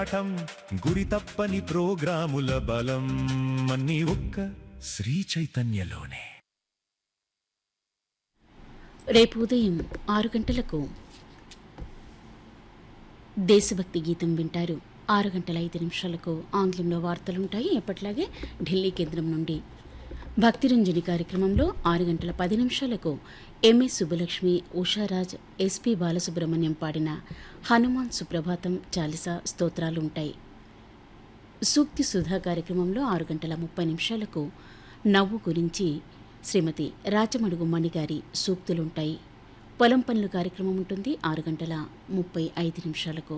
పాఠం గురి తప్పని ప్రోగ్రాముల బలం అన్ని ఒక్క శ్రీ చైతన్యలోనే రేపు ఉదయం ఆరు గంటలకు దేశభక్తి గీతం వింటారు ఆరు గంటల ఐదు నిమిషాలకు ఆంగ్లంలో వార్తలుంటాయి ఎప్పట్లాగే ఢిల్లీ కేంద్రం నుండి భక్తిరంజని కార్యక్రమంలో ఆరు గంటల పది నిమిషాలకు ఎంఎస్ సుబ్బలక్ష్మి ఉషారాజ్ ఎస్పి బాలసుబ్రహ్మణ్యం పాడిన హనుమాన్ సుప్రభాతం చాలిసా స్తోత్రాలు ఉంటాయి సూక్తి సుధా కార్యక్రమంలో ఆరు గంటల ముప్పై నిమిషాలకు నవ్వు గురించి శ్రీమతి రాచమడుగు మణిగారి సూక్తులుంటాయి పొలం పనులు కార్యక్రమం ఉంటుంది ఆరు గంటల ముప్పై ఐదు నిమిషాలకు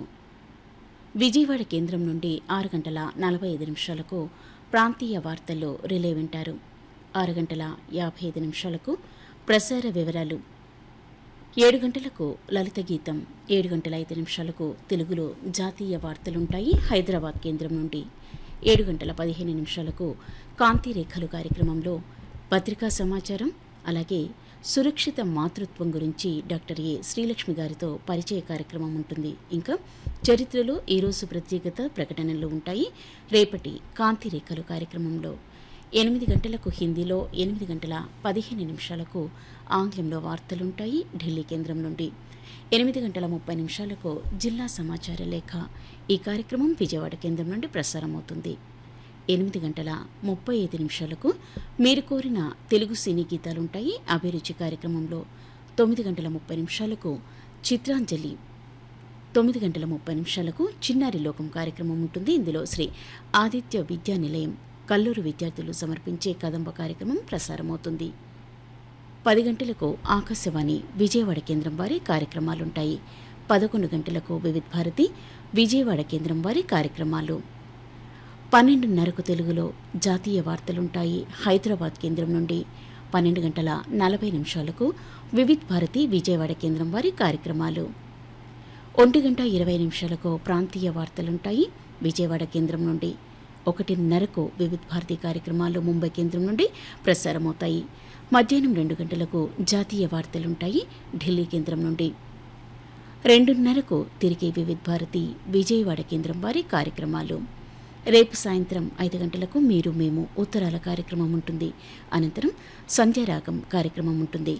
విజయవాడ కేంద్రం నుండి ఆరు గంటల నలభై ఐదు నిమిషాలకు ప్రాంతీయ వార్తల్లో రిలే వింటారు ఆరు గంటల యాభై ఐదు నిమిషాలకు ప్రసార వివరాలు ఏడు గంటలకు లలిత గీతం ఏడు గంటల ఐదు నిమిషాలకు తెలుగులో జాతీయ వార్తలుంటాయి హైదరాబాద్ కేంద్రం నుండి ఏడు గంటల పదిహేను నిమిషాలకు కాంతి రేఖలు కార్యక్రమంలో పత్రికా సమాచారం అలాగే సురక్షిత మాతృత్వం గురించి డాక్టర్ ఏ శ్రీలక్ష్మి గారితో పరిచయ కార్యక్రమం ఉంటుంది ఇంకా చరిత్రలో ఈరోజు ప్రత్యేకత ప్రకటనలు ఉంటాయి రేపటి కాంతి రేఖలు కార్యక్రమంలో ఎనిమిది గంటలకు హిందీలో ఎనిమిది గంటల పదిహేను నిమిషాలకు ఆంగ్లంలో వార్తలుంటాయి ఢిల్లీ కేంద్రం నుండి ఎనిమిది గంటల ముప్పై నిమిషాలకు జిల్లా సమాచార లేఖ ఈ కార్యక్రమం విజయవాడ కేంద్రం నుండి ప్రసారమవుతుంది ఎనిమిది గంటల ముప్పై ఐదు నిమిషాలకు మీరు కోరిన తెలుగు సినీ గీతాలుంటాయి అభిరుచి కార్యక్రమంలో తొమ్మిది గంటల ముప్పై నిమిషాలకు చిత్రాంజలి తొమ్మిది గంటల ముప్పై నిమిషాలకు చిన్నారి లోకం కార్యక్రమం ఉంటుంది ఇందులో శ్రీ ఆదిత్య విద్యా నిలయం కల్లూరు విద్యార్థులు సమర్పించే కదంబ కార్యక్రమం ప్రసారమవుతుంది పది గంటలకు ఆకాశవాణి విజయవాడ కేంద్రం వారి కార్యక్రమాలుంటాయి పదకొండు గంటలకు వివిధ భారతి విజయవాడ కేంద్రం వారి కార్యక్రమాలు పన్నెండున్నరకు తెలుగులో జాతీయ వార్తలుంటాయి హైదరాబాద్ కేంద్రం నుండి పన్నెండు గంటల నలభై నిమిషాలకు వివిధ్ భారతి విజయవాడ కేంద్రం వారి కార్యక్రమాలు ఒంటి గంట ఇరవై నిమిషాలకు ప్రాంతీయ వార్తలుంటాయి విజయవాడ కేంద్రం నుండి ఒకటిన్నరకు వివిధ్ భారతి కార్యక్రమాలు ముంబై కేంద్రం నుండి ప్రసారమవుతాయి మధ్యాహ్నం రెండు గంటలకు జాతీయ వార్తలుంటాయి ఢిల్లీ కేంద్రం నుండి రెండున్నరకు తిరిగి వివిధ్ భారతి విజయవాడ కేంద్రం వారి కార్యక్రమాలు రేపు సాయంత్రం ఐదు గంటలకు మీరు మేము ఉత్తరాల కార్యక్రమం ఉంటుంది అనంతరం సంధ్యారాగం కార్యక్రమం ఉంటుంది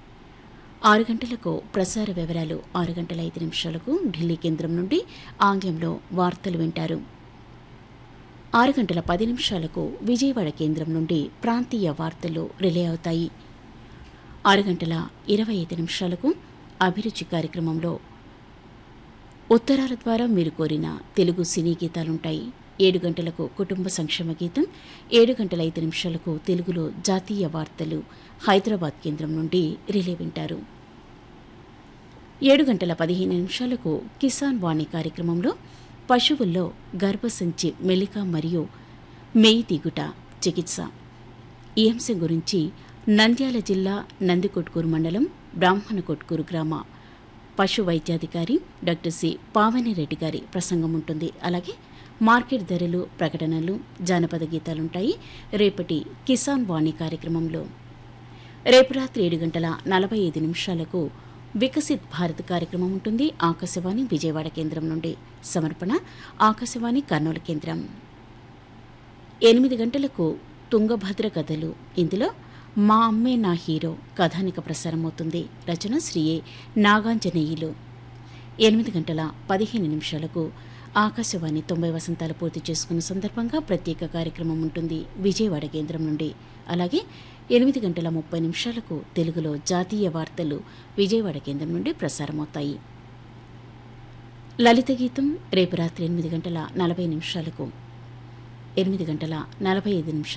ఆరు గంటలకు ప్రసార వివరాలు ఆరు గంటల ఐదు నిమిషాలకు ఢిల్లీ కేంద్రం నుండి ఆంగ్లంలో వార్తలు వింటారు ఆరు గంటల పది నిమిషాలకు విజయవాడ కేంద్రం నుండి ప్రాంతీయ వార్తలు రిలే అవుతాయి ఆరు గంటల ఇరవై ఐదు నిమిషాలకు అభిరుచి కార్యక్రమంలో ఉత్తరాల ద్వారా మీరు కోరిన తెలుగు సినీ గీతాలుంటాయి ఏడు గంటలకు కుటుంబ సంక్షేమ గీతం ఏడు గంటల ఐదు నిమిషాలకు తెలుగులో జాతీయ వార్తలు హైదరాబాద్ కేంద్రం నుండి రిలే వింటారు ఏడు గంటల పదిహేను నిమిషాలకు కిసాన్ వాణి కార్యక్రమంలో పశువుల్లో గర్భసంచి మెలిక మరియు మేయి దిగుట చికిత్స ఈ అంశం గురించి నంద్యాల జిల్లా నందికొట్కూరు మండలం బ్రాహ్మణ కొట్కూరు గ్రామ పశు వైద్యాధికారి డాక్టర్ సి పావనిరెడ్డి గారి ప్రసంగం ఉంటుంది అలాగే మార్కెట్ ధరలు ప్రకటనలు జానపద గీతాలుంటాయి రేపటి కిసాన్ వాణి కార్యక్రమంలో రేపు రాత్రి ఏడు గంటల నలభై ఐదు నిమిషాలకు వికసిత్ భారత్ కార్యక్రమం ఉంటుంది ఆకాశవాణి విజయవాడ కేంద్రం నుండి సమర్పణ ఆకాశవాణి కర్నూలు కేంద్రం ఎనిమిది గంటలకు తుంగభద్ర కథలు ఇందులో మా అమ్మే నా హీరో కథానిక ప్రసారమవుతుంది రచన శ్రీ ఏ నాగాంజనేయులు ఎనిమిది గంటల పదిహేను నిమిషాలకు ఆకాశవాణి తొంభై వసంతాలు పూర్తి చేసుకున్న సందర్భంగా ప్రత్యేక కార్యక్రమం ఉంటుంది విజయవాడ కేంద్రం నుండి అలాగే ఎనిమిది గంటల ముప్పై నిమిషాలకు తెలుగులో జాతీయ వార్తలు విజయవాడ కేంద్రం నుండి ప్రసారమవుతాయి లలిత గీతం రేపు రాత్రి ఎనిమిది గంటల నలభై నిమిషాలకు ఎనిమిది గంటల నలభై ఐదు నిమిషాలు